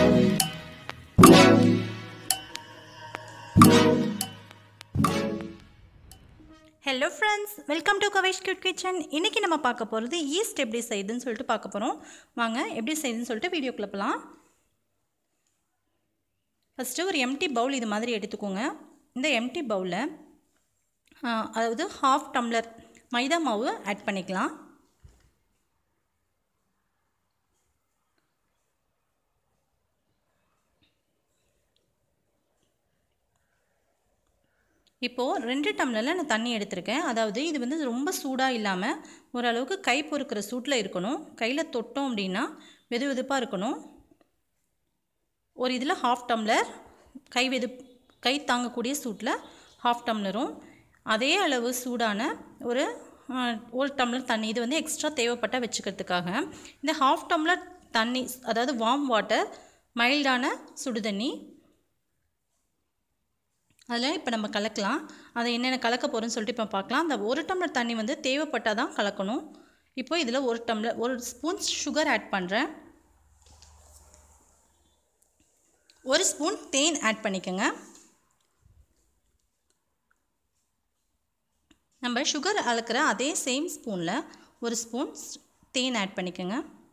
hello friends welcome to Kavesh kid kitchen இன்றைக்கி நம்ம பார்க்க போகிறது ஈஸ்ட் எப்படி செய்யுதுன்னு சொல்லிட்டு பார்க்க போகிறோம் வாங்க எப்படி செய்யுதுன்னு சொல்லிட்டு வீடியோக்குள்ள போகலாம் ஃபஸ்ட்டு ஒரு எம்டி பவுல் இது மாதிரி எடுத்துக்கோங்க இந்த எம்டி பவுலில் அதாவது ஹாஃப் டம்ளர் மைதா மாவு ஆட் பண்ணிக்கலாம் இப்போது ரெண்டு டம்ளரில் நான் தண்ணி எடுத்திருக்கேன் அதாவது இது வந்து ரொம்ப சூடாக இல்லாமல் ஓரளவுக்கு கை பொறுக்கிற சூட்டில் இருக்கணும் கையில் தொட்டோம் அப்படின்னா வெது வெதுப்பாக இருக்கணும் ஒரு இதில் ஹாஃப் டம்ளர் கை வெது கை தாங்கக்கூடிய சூட்டில் ஹாஃப் டம்ளரும் அதே அளவு சூடான ஒரு ஒரு டம்ளர் தண்ணி இது வந்து எக்ஸ்ட்ரா தேவைப்பட்ட வச்சுக்கிறதுக்காக இந்த ஹாஃப் டம்ளர் தண்ணி அதாவது வார்ம் வாட்டர் மைல்டான சுடு தண்ணி அதில் இப்போ நம்ம கலக்கலாம் அதை என்னென்ன கலக்க போகிறோன்னு சொல்லிட்டு இப்போ பார்க்கலாம் அந்த ஒரு டம்ளர் தண்ணி வந்து தேவைப்பட்டால் தான் கலக்கணும் இப்போ இதில் ஒரு டம்ளர் ஒரு ஸ்பூன் சுகர் ஆட் பண்ணுறேன் ஒரு ஸ்பூன் தேன் ஆட் பண்ணிக்கோங்க நம்ம சுகர் அளக்கிற அதே சேம் ஸ்பூனில் ஒரு ஸ்பூன் தேன் ஆட் பண்ணிக்கோங்க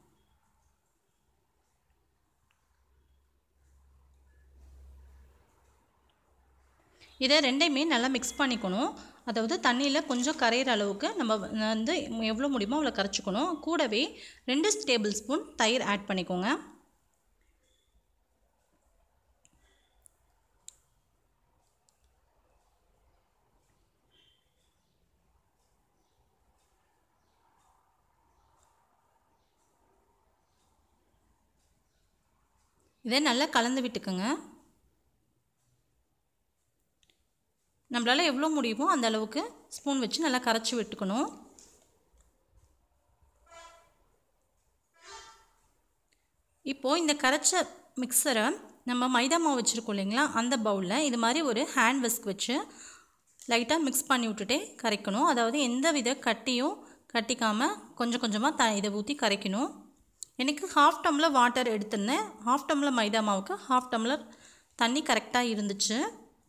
இதை ரெண்டையுமே நல்லா மிக்ஸ் பண்ணிக்கணும் அதாவது தண்ணியில் கொஞ்சம் கரையிற அளவுக்கு நம்ம வந்து எவ்வளோ முடியுமோ அவ்வளோ கரைச்சிக்கணும் கூடவே ரெண்டு டேபிள் ஸ்பூன் தயிர் ஆட் பண்ணிக்கோங்க இதை நல்லா கலந்து விட்டுக்குங்க நம்மளால் எவ்வளோ முடியுமோ அந்த அளவுக்கு ஸ்பூன் வச்சு நல்லா கரைச்சி விட்டுக்கணும் இப்போது இந்த கரைச்ச மிக்சரை நம்ம மைதா மாவு வச்சுருக்கோம் இல்லைங்களா அந்த பவுலில் இது மாதிரி ஒரு ஹேண்ட் விஸ்க் வச்சு லைட்டாக மிக்ஸ் பண்ணி விட்டுட்டே கரைக்கணும் அதாவது எந்த வித கட்டியும் கட்டிக்காமல் கொஞ்சம் கொஞ்சமாக த இதை ஊற்றி கரைக்கணும் எனக்கு ஹாஃப் டம்ளர் வாட்டர் எடுத்திருந்தேன் ஹாஃப் டம்ளர் மைதா மாவுக்கு ஹாஃப் டம்ளர் தண்ணி கரெக்டாக இருந்துச்சு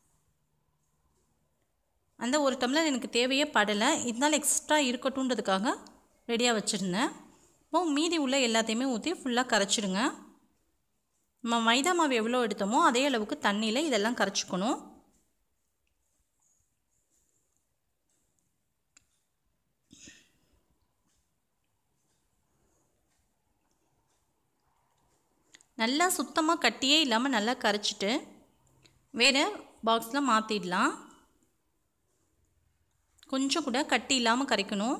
அந்த ஒரு டம்ளர் எனக்கு தேவையே படலை இருந்தாலும் எக்ஸ்ட்ரா இருக்கட்டும்ன்றதுக்காக ரெடியாக வச்சுருந்தேன் இப்போ மீதி உள்ள எல்லாத்தையுமே ஊற்றி ஃபுல்லாக கரைச்சிடுங்க நம்ம மைதா மாவு எவ்வளோ எடுத்தோமோ அதே அளவுக்கு தண்ணியில் இதெல்லாம் கரைச்சிக்கணும் நல்லா சுத்தமாக கட்டியே இல்லாமல் நல்லா கரைச்சிட்டு வேறு பாக்ஸில் மாற்றிடலாம் கொஞ்சம் கூட கட்டி இல்லாமல் கரைக்கணும்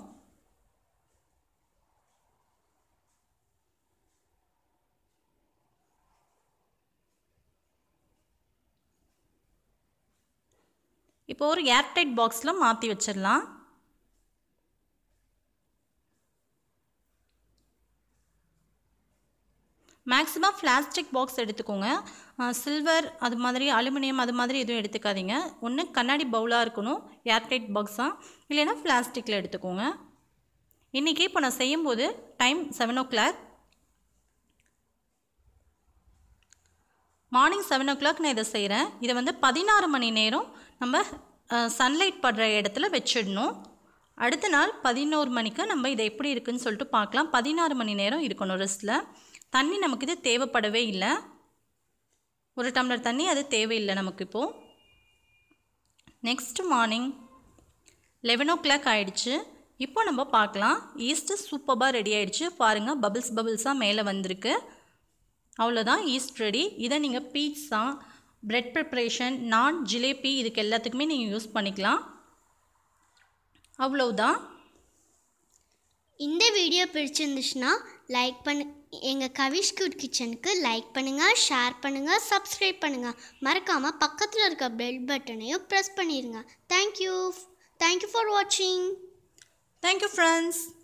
இப்போ ஒரு ஏர்டைட் பாக்ஸில் மாற்றி வச்சிடலாம் மேக்ஸிமம் பிளாஸ்டிக் பாக்ஸ் எடுத்துக்கோங்க சில்வர் அது மாதிரி அலுமினியம் அது மாதிரி எதுவும் எடுத்துக்காதீங்க ஒன்று கண்ணாடி பவுலாக இருக்கணும் ஏர்டைட் பாக்ஸாக இல்லைன்னா பிளாஸ்டிக்கில் எடுத்துக்கோங்க இன்றைக்கி இப்போ நான் செய்யும்போது time seven o'clock morning seven o'clock நான் இதை செய்கிறேன் இதை வந்து பதினாறு மணி நேரம் நம்ம சன்லைட் படுற இடத்துல வச்சிடணும் அடுத்த நாள் பதினோரு மணிக்கு நம்ம இதை எப்படி இருக்குன்னு சொல்லிட்டு பார்க்கலாம் பதினாறு மணி நேரம் இருக்கணும் ரெஸ்ட்டில் தண்ணி நமக்கு இது தேவைப்படவே இல்லை ஒரு டம்ளர் தண்ணி அது தேவையில்லை நமக்கு இப்போது next morning eleven o'clock ஆகிடுச்சு இப்போ நம்ம பார்க்கலாம் ஈஸ்ட்டு சூப்பராக ரெடி ஆகிடுச்சு பாருங்கள் பபிள்ஸ் பபிள்ஸாக மேலே வந்திருக்கு அவ்வளோதான் ஈஸ்ட் ரெடி இதை நீங்கள் பீட்ஸா ப்ரெட் ப்ரிப்ரேஷன் நான் ஜிலேபி இதுக்கு எல்லாத்துக்குமே நீங்கள் யூஸ் பண்ணிக்கலாம் அவ்வளவுதான் இந்த வீடியோ பிடிச்சிருந்துச்சுன்னா லைக் பண்ணு எங்கள் கவிஷ் குட் கிச்சனுக்கு லைக் பண்ணுங்கள் ஷேர் பண்ணுங்கள் சப்ஸ்கிரைப் பண்ணுங்கள் மறக்காமல் பக்கத்தில் இருக்க பெல் பட்டனையும் ப்ரெஸ் பண்ணிடுங்க தேங்க்யூ தேங்க்யூ ஃபார் வாட்சிங் தேங்க்யூ ஃப்ரெண்ட்ஸ்